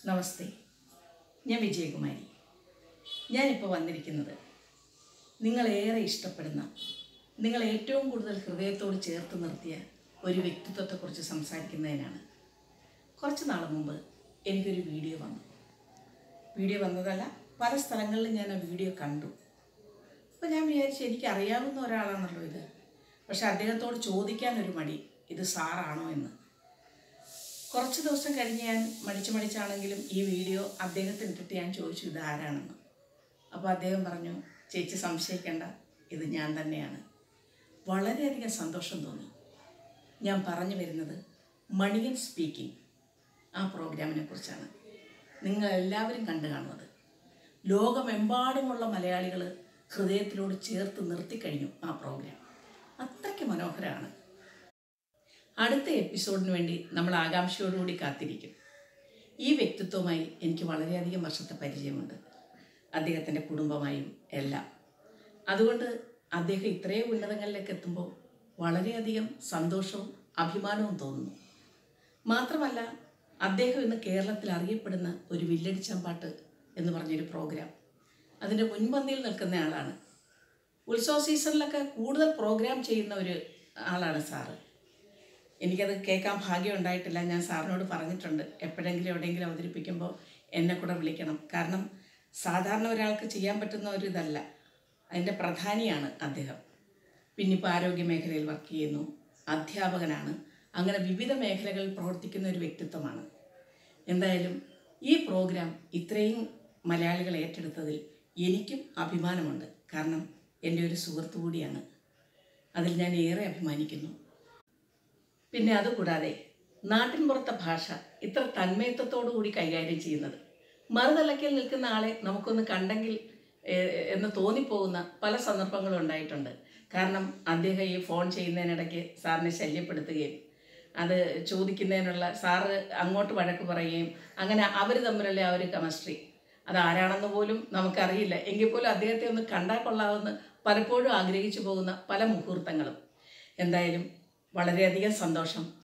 നമസ്തേ ഞാൻ വിജയകുമാരി ഞാനിപ്പോൾ വന്നിരിക്കുന്നത് നിങ്ങളേറെ ഇഷ്ടപ്പെടുന്ന നിങ്ങൾ ഏറ്റവും കൂടുതൽ ഹൃദയത്തോട് ചേർത്ത് നിർത്തിയ ഒരു വ്യക്തിത്വത്തെക്കുറിച്ച് സംസാരിക്കുന്നതിനാണ് കുറച്ച് നാൾ മുമ്പ് എനിക്കൊരു വീഡിയോ വന്നു വീഡിയോ വന്നതല്ല പല സ്ഥലങ്ങളിലും ഞാൻ ആ വീഡിയോ കണ്ടു അപ്പോൾ ഞാൻ വിചാരിച്ചു എനിക്ക് അറിയാവുന്ന ഒരാളാണല്ലോ ഇത് പക്ഷെ അദ്ദേഹത്തോട് ചോദിക്കാനൊരു മടി ഇത് സാറാണോ എന്ന് കുറച്ച് ദിവസം കഴിഞ്ഞ് ഞാൻ മടിച്ച് മടിച്ചാണെങ്കിലും ഈ വീഡിയോ അദ്ദേഹത്തിന് ഇട്ടിട്ട് ഞാൻ ചോദിച്ചു ഇത് ആരാണെന്ന് അപ്പോൾ അദ്ദേഹം പറഞ്ഞു ചേച്ചി സംശയിക്കേണ്ട ഇത് ഞാൻ തന്നെയാണ് വളരെയധികം സന്തോഷം തോന്നി ഞാൻ പറഞ്ഞു വരുന്നത് മണിയൻ സ്പീക്കിംഗ് ആ പ്രോഗ്രാമിനെ കുറിച്ചാണ് നിങ്ങൾ എല്ലാവരും കണ്ടു കാണുന്നത് ലോകമെമ്പാടുമുള്ള മലയാളികൾ ഹൃദയത്തിലോട് ചേർത്ത് നിർത്തിക്കഴിഞ്ഞു ആ പ്രോഗ്രാം അത്രയ്ക്ക് മനോഹരമാണ് അടുത്ത എപ്പിസോഡിന് വേണ്ടി നമ്മൾ ആകാംക്ഷയോടുകൂടി കാത്തിരിക്കും ഈ വ്യക്തിത്വമായി എനിക്ക് വളരെയധികം വർഷത്തെ പരിചയമുണ്ട് അദ്ദേഹത്തിൻ്റെ കുടുംബമായും എല്ലാം അതുകൊണ്ട് അദ്ദേഹം ഇത്രയും ഉന്നതങ്ങളിലേക്ക് എത്തുമ്പോൾ വളരെയധികം സന്തോഷവും അഭിമാനവും തോന്നുന്നു മാത്രമല്ല അദ്ദേഹം ഇന്ന് കേരളത്തിൽ അറിയപ്പെടുന്ന ഒരു വില്ലടിച്ചമ്പാട്ട് എന്ന് പറഞ്ഞൊരു പ്രോഗ്രാം അതിൻ്റെ മുൻപന്തിയിൽ നിൽക്കുന്ന ആളാണ് ഉത്സവ സീസണിലൊക്കെ കൂടുതൽ പ്രോഗ്രാം ചെയ്യുന്ന ഒരു ആളാണ് സാറ് എനിക്കത് കേൾക്കാൻ ഭാഗ്യം ഉണ്ടായിട്ടില്ല ഞാൻ സാറിനോട് പറഞ്ഞിട്ടുണ്ട് എപ്പോഴെങ്കിലും എവിടെയെങ്കിലും അവതരിപ്പിക്കുമ്പോൾ എന്നെ കൂടെ വിളിക്കണം കാരണം സാധാരണ ഒരാൾക്ക് ചെയ്യാൻ പറ്റുന്ന ഒരു ഇതല്ല അതിൻ്റെ പ്രധാനിയാണ് അദ്ദേഹം പിന്നെ ഇപ്പോൾ ആരോഗ്യ മേഖലയിൽ വർക്ക് ചെയ്യുന്നു അധ്യാപകനാണ് അങ്ങനെ വിവിധ മേഖലകളിൽ പ്രവർത്തിക്കുന്ന ഒരു വ്യക്തിത്വമാണ് എന്തായാലും ഈ പ്രോഗ്രാം ഇത്രയും മലയാളികൾ ഏറ്റെടുത്തതിൽ എനിക്കും അഭിമാനമുണ്ട് കാരണം എൻ്റെ ഒരു സുഹൃത്തു കൂടിയാണ് അതിൽ ഞാൻ ഏറെ അഭിമാനിക്കുന്നു പിന്നെ അതുകൂടാതെ നാട്ടിൻപുറത്തെ ഭാഷ ഇത്ര തന്മയത്വത്തോടു കൂടി കൈകാര്യം ചെയ്യുന്നത് മറുതലയ്ക്കൽ നിൽക്കുന്ന ആളെ നമുക്കൊന്ന് കണ്ടെങ്കിൽ ഏഹ്, എന്ന് തോന്നിപ്പോകുന്ന പല സന്ദർഭങ്ങളും ഉണ്ടായിട്ടുണ്ട് കാരണം അദ്ദേഹം ഈ ഫോൺ ചെയ്യുന്നതിനിടയ്ക്ക് സാറിനെ ശല്യപ്പെടുത്തുകയും അത് ചോദിക്കുന്നതിനുള്ള സാറ് അങ്ങോട്ട് വഴക്ക് പറയുകയും അങ്ങനെ അവർ തമ്മിലുള്ള ആ ഒരു കെമിസ്ട്രി അത് ആരാണെന്ന് പോലും നമുക്കറിയില്ല എങ്കിൽ പോലും അദ്ദേഹത്തെ ഒന്ന് കണ്ടാൽ കൊള്ളാമെന്ന് പലപ്പോഴും ആഗ്രഹിച്ചു പോകുന്ന പല മുഹൂർത്തങ്ങളും എന്തായാലും വളരെയധികം സന്തോഷം